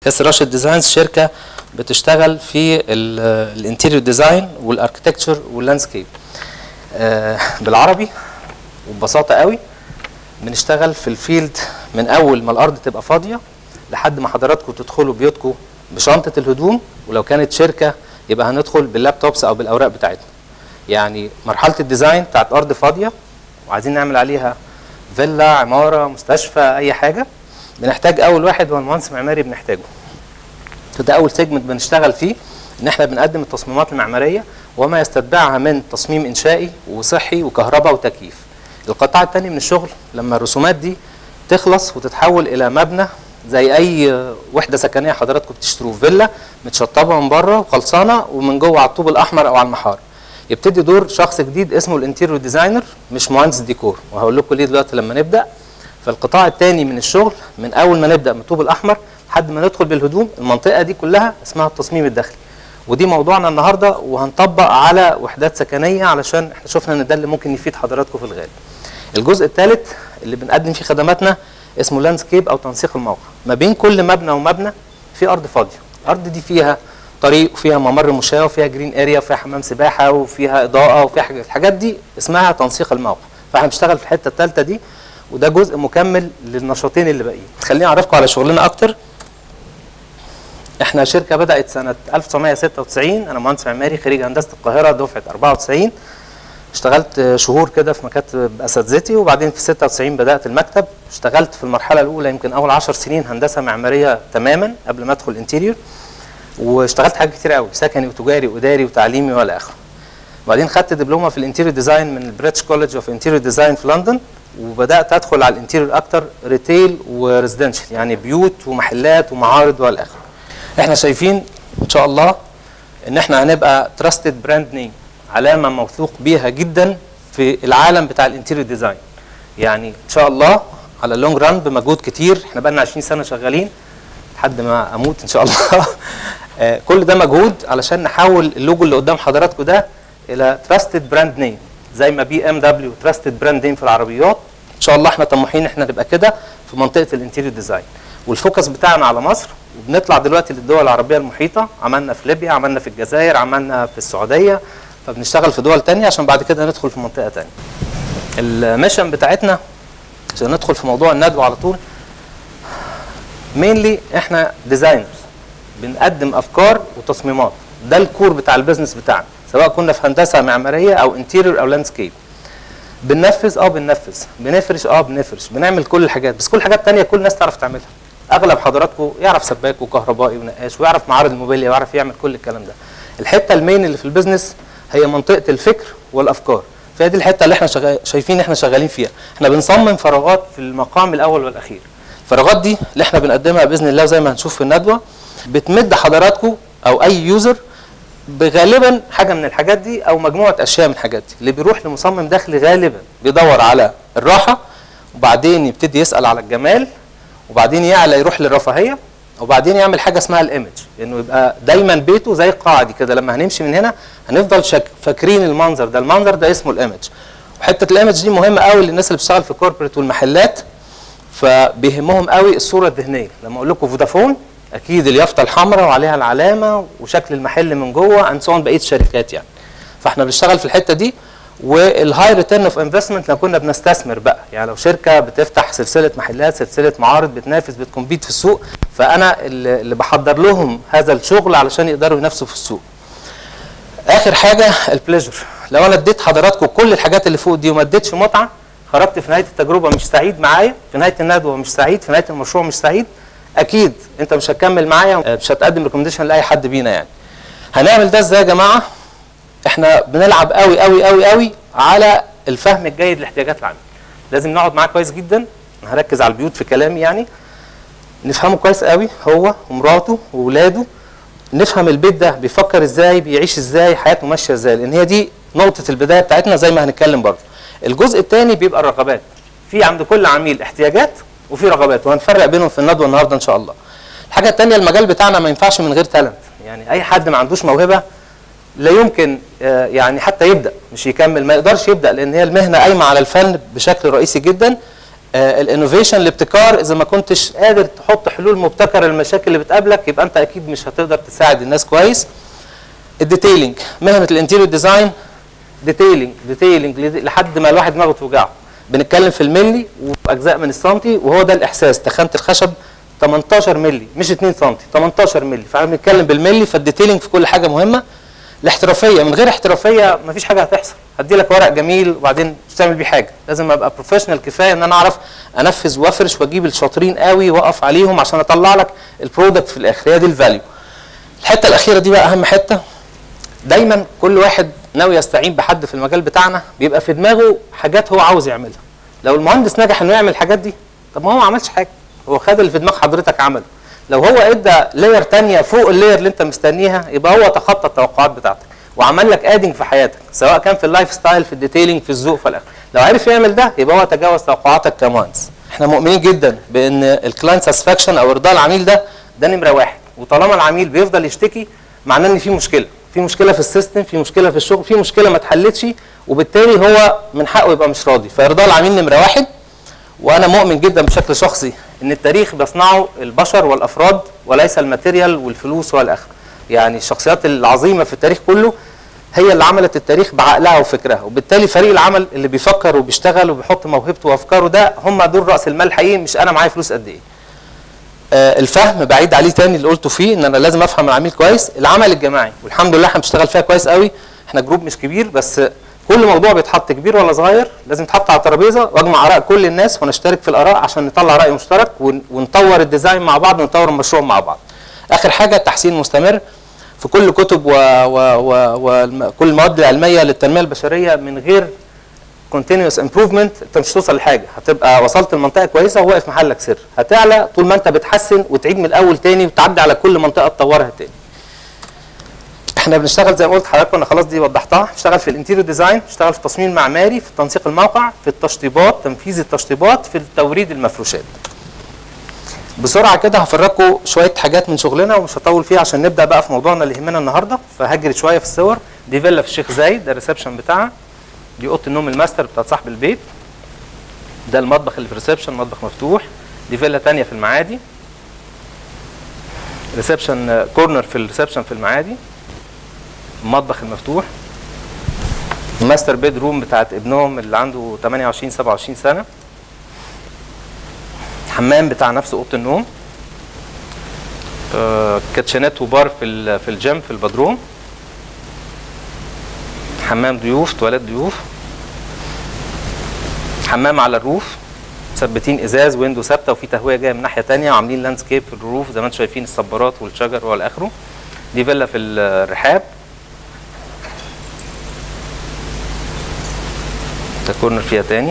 اس راشد ديزاينز شركه بتشتغل في الانتيريور ديزاين والاركتكتشر واللاندسكيب آه، بالعربي وببساطه قوي بنشتغل في الفيلد من اول ما الارض تبقى فاضيه لحد ما حضراتكم تدخلوا بيوتكم بشنطه الهدوم ولو كانت شركه يبقى هندخل باللابتوبس او بالاوراق بتاعتنا يعني مرحله الديزاين بتاعت ارض فاضيه وعايزين نعمل عليها فيلا عماره مستشفى اي حاجه بنحتاج اول واحد هو المهندس المعماري بنحتاجه فده اول سيجمنت بنشتغل فيه ان احنا بنقدم التصميمات المعماريه وما يستتبعها من تصميم انشائي وصحي وكهرباء وتكييف القطاع الثاني من الشغل لما الرسومات دي تخلص وتتحول الى مبنى زي اي وحده سكنيه حضراتكم بتشتروه فيلا متشطبه من بره وخلصانه ومن جوه على الطوب الاحمر او على المحار يبتدي دور شخص جديد اسمه الانتيريور ديزاينر مش مهندس ديكور وهقول لكم ليه دلوقتي لما نبدا فالقطاع الثاني من الشغل من اول ما نبدا من الطوب الاحمر لحد ما ندخل بالهدوم المنطقه دي كلها اسمها التصميم الداخلي ودي موضوعنا النهارده وهنطبق على وحدات سكنيه علشان احنا شفنا ان ده اللي ممكن يفيد حضراتكم في الغالب الجزء الثالث اللي بنقدم فيه خدماتنا اسمه لاندسكيب او تنسيق الموقع ما بين كل مبنى ومبنى في ارض فاضيه الارض دي فيها طريق وفيها ممر مشاة وفيها جرين اريا وفيها حمام سباحه وفيها اضاءه وفيها حاجات الحاجات دي اسمها تنسيق الموقع فاحنا بنشتغل في الحته الثالثه دي وده جزء مكمل للنشاطين اللي باقيين خليني اعرفكم على شغلنا اكتر احنا شركه بدات سنه 1996 انا مهندس معماري خريج هندسه القاهره دفعه 94 اشتغلت شهور كده في مكاتب اساتذتي وبعدين في 96 بدات المكتب اشتغلت في المرحله الاولى يمكن اول 10 سنين هندسه معماريه تماما قبل ما ادخل انتيريور واشتغلت حاجات كتير قوي سكني وتجاري واداري وتعليمي والى اخره وبعدين خدت دبلومه في الانتيريور ديزاين من البريتش كولج اوف انتيريور ديزاين في لندن وبدات ادخل على الانتيريور اكتر ريتيل وريزيدنشال يعني بيوت ومحلات ومعارض والى اخره احنا شايفين ان شاء الله ان احنا هنبقى تراستد براند نيم علامه موثوق بيها جدا في العالم بتاع الانتيريور ديزاين يعني ان شاء الله على اللونج ران بمجهود كتير احنا بقى لنا 20 سنه شغالين لحد ما اموت ان شاء الله آه، كل ده مجهود علشان نحول اللوجو اللي قدام حضراتكم ده الى تراستد براند نيم زي ما بي ام دبليو تراستد براند نيم في العربيات ان شاء الله احنا طموحين احنا نبقى كده في منطقه الانتيريور ديزاين والفوكس بتاعنا على مصر وبنطلع دلوقتي للدول العربيه المحيطه عملنا في ليبيا عملنا في الجزائر عملنا في السعوديه فبنشتغل في دول تانية عشان بعد كده ندخل في منطقه تانية الميشن بتاعتنا عشان ندخل في موضوع الندوه على طول مينلي احنا ديزاينرز بنقدم افكار وتصميمات ده الكور بتاع البيزنس بتاعنا سواء كنا في هندسه معماريه او انتيريور او لاندسكيب بننفذ اه بننفذ بنفرش اه بنفرش بنعمل كل الحاجات بس كل الحاجات التانية كل الناس تعرف تعملها اغلب حضراتكم يعرف سباك وكهربائي ونقاش ويعرف معارض الموبيليا ويعرف يعمل كل الكلام ده الحته المين اللي في البيزنس هي منطقه الفكر والافكار فهي دي الحته اللي احنا شغال شايفين احنا شغالين فيها احنا بنصمم فراغات في المقام الاول والاخير الفراغات دي اللي احنا بنقدمها باذن الله زي ما هنشوف في الندوه بتمد حضراتكم او اي يوزر بغالبا حاجه من الحاجات دي او مجموعه اشياء من الحاجات دي اللي بيروح لمصمم داخلي غالبا بيدور على الراحه وبعدين يبتدي يسال على الجمال وبعدين يعلى يروح للرفاهيه وبعدين يعمل حاجه اسمها الايمج انه يبقى دايما بيته زي القاعه دي كده لما هنمشي من هنا هنفضل شك فاكرين المنظر ده المنظر ده اسمه الايمج وحته الايمج دي مهمه قوي للناس اللي بتشتغل في الكوربريت والمحلات فبيهمهم قوي الصوره الذهنيه لما اقول لكم فودافون اكيد اليافطه الحمراء وعليها العلامه وشكل المحل من جوه اند سو بقيه الشركات يعني فاحنا بنشتغل في الحته دي والهاي ريتيرن اوف انفستمنت لو كنا بنستثمر بقى يعني لو شركه بتفتح سلسله محلات سلسله معارض بتنافس بتكمبيت في السوق فانا اللي اللي بحضر لهم هذا الشغل علشان يقدروا ينافسوا في السوق اخر حاجه البليجر لو انا اديت حضراتكم كل الحاجات اللي فوق دي وما اديتش متعه خرجت في نهايه التجربه مش سعيد معايا في نهايه الندوه مش سعيد في نهايه المشروع مش سعيد اكيد انت مش هتكمل معايا مش هتقدم ريكومنديشن لاي حد بينا يعني هنعمل ده ازاي يا جماعه احنا بنلعب قوي قوي قوي قوي على الفهم الجيد لاحتياجات العميل لازم نقعد معاه كويس جدا أنا هركز على البيوت في كلامي يعني نفهمه كويس قوي هو ومراته واولاده نفهم البيت ده بيفكر ازاي بيعيش ازاي حياته ماشيه ازاي لان هي دي نقطه البدايه بتاعتنا زي ما هنتكلم برضه الجزء الثاني بيبقى الرغبات في عند كل عميل احتياجات وفي رغبات وهنفرق بينهم في الندوه النهارده ان شاء الله الحاجه الثانيه المجال بتاعنا ما ينفعش من غير تالنت يعني اي حد ما عندوش موهبه لا يمكن آه، يعني حتى يبدا مش يكمل ما يقدرش يبدا لان هي المهنه قايمه على الفن بشكل رئيسي جدا الانوفيشن الابتكار اذا ما كنتش قادر تحط حلول مبتكره للمشاكل اللي بتقابلك يبقى انت اكيد مش هتقدر تساعد الناس كويس الديتيلينج مهنه الانتيريور ديزاين ديتيلينج ديتيلينج لحد ما الواحد دماغه توجعه بنتكلم في الملي واجزاء من السنتي وهو ده الاحساس تخانه الخشب 18 ملي مش 2 سم 18 ملي فاحنا بنتكلم بالملي فالديتيلينج في كل حاجه مهمه الاحترافيه من غير احترافيه مفيش حاجه هتحصل هدي لك ورق جميل وبعدين مش تعمل بيه حاجه لازم ابقى بروفيشنال كفايه ان انا اعرف انفذ وافرش واجيب الشاطرين قوي واقف عليهم عشان اطلع لك البرودكت في الاخر هي دي الفاليو الحته الاخيره دي بقى اهم حته دايما كل واحد ناوي يستعين بحد في المجال بتاعنا بيبقى في دماغه حاجات هو عاوز يعملها لو المهندس نجح انه يعمل الحاجات دي طب ما هو ما عملش حاجه هو خد اللي في دماغ حضرتك عمله لو هو ادى لاير تانية فوق اللاير اللي انت مستنيها يبقى هو تخطى التوقعات بتاعتك وعمل لك ادنج في حياتك سواء كان في اللايف ستايل في الديتيلينج في الذوق في الاخر لو عرف يعمل ده يبقى هو تجاوز توقعاتك كمهندس احنا مؤمنين جدا بان الكلاينت ساتسفاكشن او ارضاء العميل ده ده نمره واحد وطالما العميل بيفضل يشتكي معناه ان في مشكله في مشكله في السيستم في مشكله في الشغل في مشكله ما اتحلتش وبالتالي هو من حقه يبقى مش راضي فارضاء العميل نمره واحد وانا مؤمن جدا بشكل شخصي ان التاريخ بيصنعه البشر والافراد وليس الماتيريال والفلوس والاخر يعني الشخصيات العظيمه في التاريخ كله هي اللي عملت التاريخ بعقلها وفكرها وبالتالي فريق العمل اللي بيفكر وبيشتغل وبيحط موهبته وافكاره ده هم دول راس المال الحقيقي مش انا معايا فلوس قد ايه آه الفهم بعيد عليه تاني اللي قلته فيه ان انا لازم افهم العميل كويس العمل الجماعي والحمد لله احنا بنشتغل فيها كويس قوي احنا جروب مش كبير بس كل موضوع بيتحط كبير ولا صغير لازم يتحط على الترابيزه واجمع اراء كل الناس ونشترك في الاراء عشان نطلع راي مشترك ونطور الديزاين مع بعض ونطور المشروع مع بعض. اخر حاجه التحسين مستمر في كل كتب وكل المواد العلميه للتنميه البشريه من غير continuous improvement انت مش هتوصل لحاجه هتبقى وصلت لمنطقه كويسه وواقف محلك سر هتعلى طول ما انت بتحسن وتعيد من الاول تاني وتعدي على كل منطقه تطورها تاني احنا بنشتغل زي ما قلت لحضرتك كنا خلاص دي وضحتها بنشتغل في الانتيريور ديزاين بنشتغل في التصميم المعماري في تنسيق الموقع في التشطيبات تنفيذ التشطيبات في التوريد المفروشات بسرعه كده هفرجكم شويه حاجات من شغلنا ومش هطول فيها عشان نبدا بقى في موضوعنا اللي يهمنا النهارده فهجري شويه في الصور دي فيلا في الشيخ زايد ده الريسبشن بتاعها دي اوضه النوم الماستر بتاعت صاحب البيت ده المطبخ اللي في الريسبشن مطبخ مفتوح دي فيلا ثانيه في المعادي ريسبشن كورنر في الريسبشن في المعادي المطبخ المفتوح الماستر بيد روم بتاعت ابنهم اللي عنده 28 27 سنه حمام بتاع نفس اوضه النوم آه كاتشنات وبار في في الجيم في البدروم حمام ضيوف تواليت ضيوف حمام على الروف مثبتين ازاز ويندو ثابته وفي تهويه جايه من ناحيه ثانيه وعاملين لاندسكيب في الروف زي ما انتم شايفين الصبارات والشجر والى اخره دي فيلا في الرحاب ده كورنر فيها تاني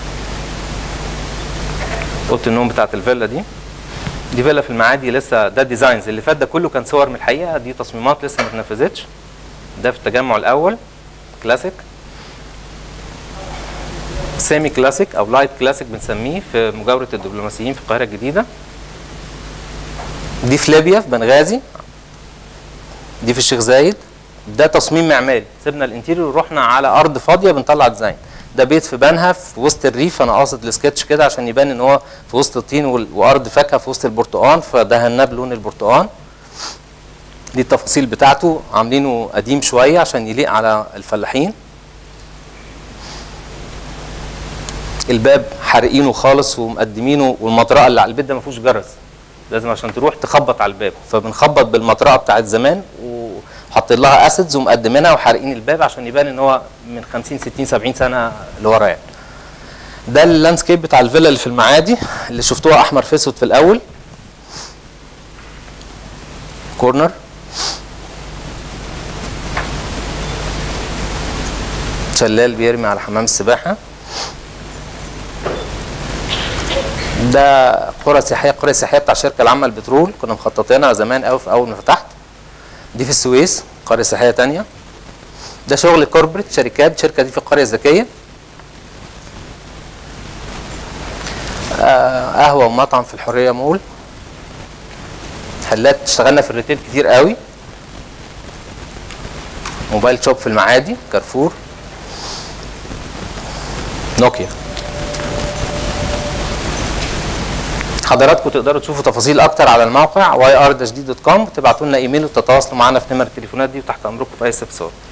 اوضه النوم بتاعت الفيلا دي دي فيلا في المعادي لسه ده ديزاينز اللي فات ده كله كان صور من الحقيقه دي تصميمات لسه ما اتنفذتش ده في التجمع الاول كلاسيك سيمي كلاسيك او لايت كلاسيك بنسميه في مجاوره الدبلوماسيين في القاهره الجديده دي في ليبيا في بنغازي دي في الشيخ زايد ده تصميم معماري سيبنا الانتيريور ورحنا على ارض فاضيه بنطلع ديزاين ده بيت في بنها في وسط الريف انا قاصد السكتش كده عشان يبان ان هو في وسط الطين وارض فاكهه في وسط البرتقال فدهناه بلون البرتقال دي التفاصيل بتاعته عاملينه قديم شويه عشان يليق على الفلاحين الباب حارقينه خالص ومقدمينه والمطرقه اللي على البيت ده ما فيهوش جرس لازم عشان تروح تخبط على الباب فبنخبط بالمطرقه بتاعت زمان وحاطين لها اسيدز ومقدمينها وحارقين الباب عشان يبان ان هو من 50 60 70 سنه لورا يعني ده اللاندسكيب بتاع الفيلا اللي في المعادي اللي شفتوها احمر في اسود في الاول كورنر شلال بيرمي على حمام السباحه ده قرى سياحيه القريه السياحيه بتاع الشركه العامه للبترول كنا مخططينها زمان قوي في اول ما فتحت دي في السويس قريه سياحيه تانية ده شغل كوربريت شركات الشركه دي في القريه الذكيه آه قهوه ومطعم في الحريه مول محلات اشتغلنا في الريتيل كتير قوي موبايل شوب في المعادي كارفور نوكيا حضراتكم تقدروا تشوفوا تفاصيل اكتر على الموقع yrd.com وتبعتوا لنا ايميل وتتواصلوا معنا في نمر التليفونات دي وتحت امركم في اي استفسار